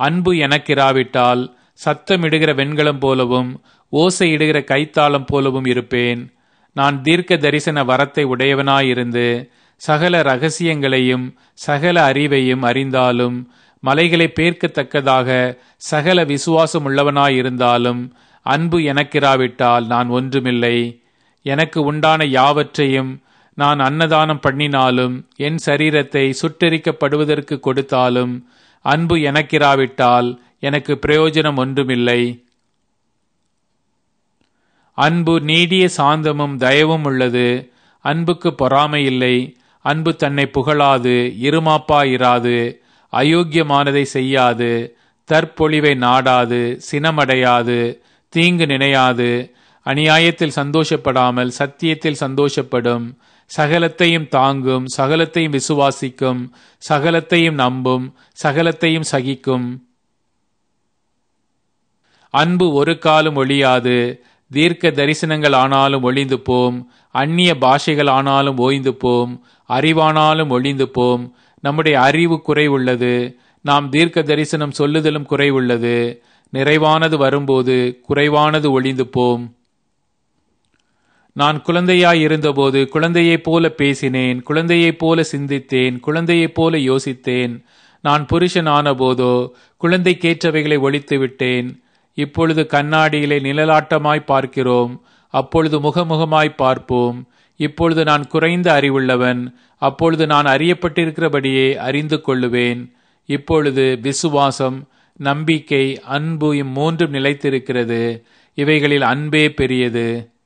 அன்பு எனக்கிராவிட்டால் சத்தமிடுகிற வெண்கலம் போலவும் ஓசையிடுகிற கைத்தாளம் போலவும் இருப்பேன் நான் தீர்க்க தரிசன வரத்தை உடையவனாயிருந்து சகல ரகசியங்களையும் சகல அறிவையும் அறிந்தாலும் மலைகளை பேர்க்கத்தக்கதாக சகல விசுவாசம் உள்ளவனாயிருந்தாலும் அன்பு எனக்கிராவிட்டால் நான் ஒன்றுமில்லை எனக்கு உண்டான யாவற்றையும் நான் அன்னதானம் பண்ணினாலும் என் சரீரத்தை சுட்டெரிக்கப்படுவதற்கு கொடுத்தாலும் அன்பு எனக்கிராவிட்டால் எனக்கு பிரயோஜனம் ஒன்றுமில்லை அன்பு நீடிய சாந்தமும் தயவும் உள்ளது அன்புக்கு பொறாமை இல்லை அன்பு தன்னை புகழாது இருமாப்பாயிராது அயோக்கியமானதை செய்யாது தற்பொழிவை நாடாது சினமடையாது தீங்கு நினையாது அநியாயத்தில் சந்தோஷப்படாமல் சத்தியத்தில் சந்தோஷப்படும் சகலத்தையும் தாங்கும் சகலத்தையும் விசுவாசிக்கும் சகலத்தையும் நம்பும் சகலத்தையும் சகிக்கும் அன்பு ஒரு காலம் ஒழியாது தீர்க்க தரிசனங்கள் ஆனாலும் ஒளிந்து போம் அந்நிய பாஷைகள் ஆனாலும் ஓய்ந்து போம் அறிவானாலும் ஒளிந்து போம் நம்முடைய அறிவு குறைவுள்ளது நாம் தீர்க்க தரிசனம் சொல்லுதலும் குறைவுள்ளது நிறைவானது வரும்போது குறைவானது ஒளிந்து போம் நான் குழந்தையாய் இருந்தபோது குழந்தையைப் போல பேசினேன் குழந்தையைப் போல சிந்தித்தேன் குழந்தையைப் போல யோசித்தேன் நான் புருஷன் ஆனபோதோ குழந்தைக்கேற்றவைகளை ஒழித்து விட்டேன் இப்பொழுது கண்ணாடியிலே நிழலாட்டமாய் பார்க்கிறோம் அப்பொழுது முகமுகமாய் பார்ப்போம் இப்பொழுது நான் குறைந்த அறிவுள்ளவன் அப்பொழுது நான் அறியப்பட்டிருக்கிறபடியே அறிந்து கொள்ளுவேன் இப்பொழுது விசுவாசம் நம்பிக்கை அன்பு இம்மூன்றும் நிலைத்திருக்கிறது இவைகளில் அன்பே பெரியது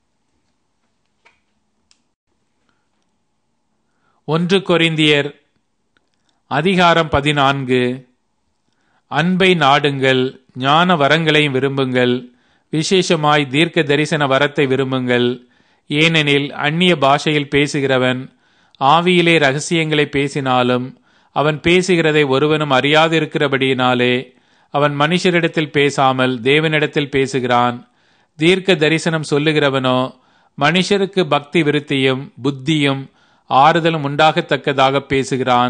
ஒன்று கொரிந்தியர் அதிகாரம் பதினான்கு அன்பை நாடுங்கள் ஞான வரங்களையும் விரும்புங்கள் விசேஷமாய் தீர்க்க தரிசன வரத்தை விரும்புங்கள் ஏனெனில் அந்நிய பாஷையில் பேசுகிறவன் ஆவியிலே ரகசியங்களை பேசினாலும் அவன் பேசுகிறதை ஒருவனும் அறியாதிருக்கிறபடியினாலே அவன் மனுஷரிடத்தில் பேசாமல் தேவனிடத்தில் பேசுகிறான் தீர்க்க தரிசனம் சொல்லுகிறவனோ மனுஷருக்கு பக்தி விருத்தியும் புத்தியும் ஆறுதலும் உண்டாகத்தக்கதாக பேசுகிறான்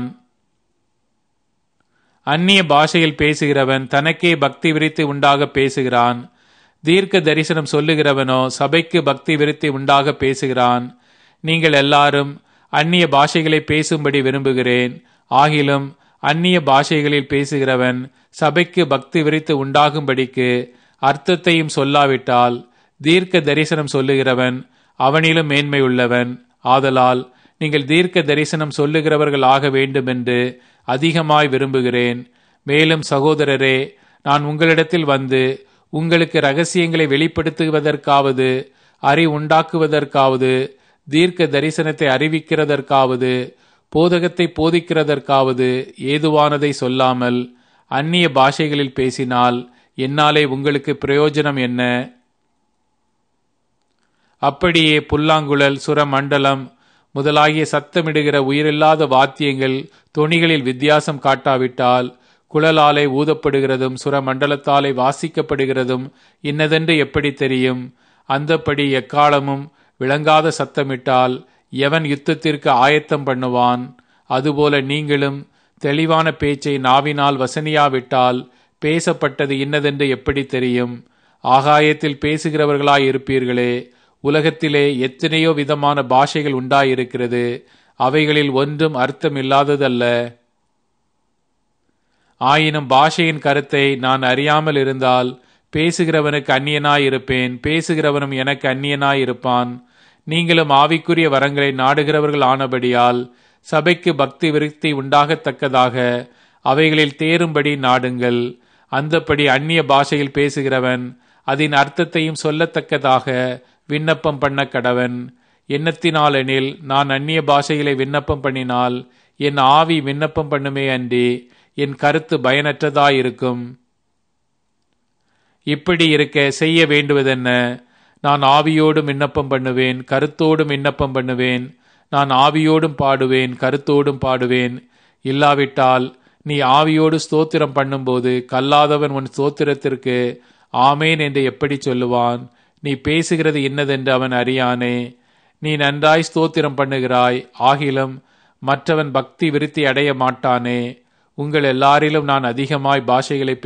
அந்நிய பாஷையில் பேசுகிறவன் தனக்கே பக்தி விருத்தி உண்டாக பேசுகிறான் தீர்க்க தரிசனம் சொல்லுகிறவனோ சபைக்கு பக்தி விருத்தி உண்டாக பேசுகிறான் நீங்கள் எல்லாரும் அந்நிய பாஷைகளை பேசும்படி விரும்புகிறேன் ஆகிலும் அந்நிய பாஷைகளில் பேசுகிறவன் சபைக்கு பக்தி விரித்து உண்டாகும்படிக்கு அர்த்தத்தையும் சொல்லாவிட்டால் தீர்க்க தரிசனம் சொல்லுகிறவன் அவனிலும் மேன்மை உள்ளவன் ஆதலால் நீங்கள் தீர்க்க தரிசனம் சொல்லுகிறவர்கள் ஆக வேண்டுமென்று அதிகமாய் விரும்புகிறேன் மேலும் சகோதரரே நான் உங்களிடத்தில் வந்து உங்களுக்கு ரகசியங்களை வெளிப்படுத்துவதற்காவது அறி உண்டாக்குவதற்காவது தீர்க்க தரிசனத்தை அறிவிக்கிறதற்காவது போதகத்தை போதிக்கிறதற்காவது ஏதுவானதை சொல்லாமல் அந்நிய பாஷைகளில் பேசினால் என்னாலே உங்களுக்கு பிரயோஜனம் என்ன அப்படியே புல்லாங்குழல் சுரமண்டலம் முதலாகிய சத்தமிடுகிற உயிரில்லாத வாத்தியங்கள் தொனிகளில் வித்தியாசம் காட்டாவிட்டால் குழலாலை ஊதப்படுகிறதும் சுரமண்டலத்தாலே வாசிக்கப்படுகிறதும் இன்னதென்று எப்படி தெரியும் அந்தப்படி எக்காலமும் விளங்காத சத்தமிட்டால் எவன் யுத்தத்திற்கு ஆயத்தம் பண்ணுவான் அதுபோல நீங்களும் தெளிவான பேச்சை நாவினால் வசனியாவிட்டால் பேசப்பட்டது இன்னதென்று எப்படி தெரியும் ஆகாயத்தில் பேசுகிறவர்களாய் இருப்பீர்களே உலகத்திலே எத்தனையோ விதமான பாஷைகள் உண்டாயிருக்கிறது அவைகளில் ஒன்றும் அர்த்தம் இல்லாததல்ல ஆயினும் பாஷையின் கருத்தை நான் அறியாமல் இருந்தால் பேசுகிறவனுக்கு அந்நியனாயிருப்பேன் பேசுகிறவனும் எனக்கு அந்நியனாயிருப்பான் நீங்களும் ஆவிக்குரிய வரங்களை நாடுகிறவர்கள் ஆனபடியால் சபைக்கு பக்தி விருத்தி உண்டாகத்தக்கதாக அவைகளில் தேரும்படி நாடுங்கள் அந்தப்படி அந்நிய பாஷையில் பேசுகிறவன் அதன் அர்த்தத்தையும் சொல்லத்தக்கதாக விண்ணப்பம் பண்ண கடவன் எண்ணத்தினாலெனில் நான் அந்நிய பாஷைகளை விண்ணப்பம் பண்ணினால் என் ஆவி விண்ணப்பம் பண்ணுமே அன்றி என் கருத்து பயனற்றதாயிருக்கும் இப்படி இருக்க செய்ய வேண்டுவதென்ன நான் ஆவியோடும் விண்ணப்பம் பண்ணுவேன் கருத்தோடும் விண்ணப்பம் பண்ணுவேன் நான் ஆவியோடும் பாடுவேன் கருத்தோடும் பாடுவேன் இல்லாவிட்டால் நீ ஆவியோடு ஸ்தோத்திரம் பண்ணும்போது கல்லாதவன் உன் ஸ்தோத்திரத்திற்கு ஆமேன் என்று எப்படி சொல்லுவான் நீ பேசுகிறது இன்னதென்று அவன் அறியானே நீ நன்றாய் ஸ்தோத்திரம் பண்ணுகிறாய் ஆகிலும் மற்றவன் பக்தி விருத்தி அடைய மாட்டானே உங்கள் எல்லாரிலும் நான் அதிகமாய் பாஷைகளை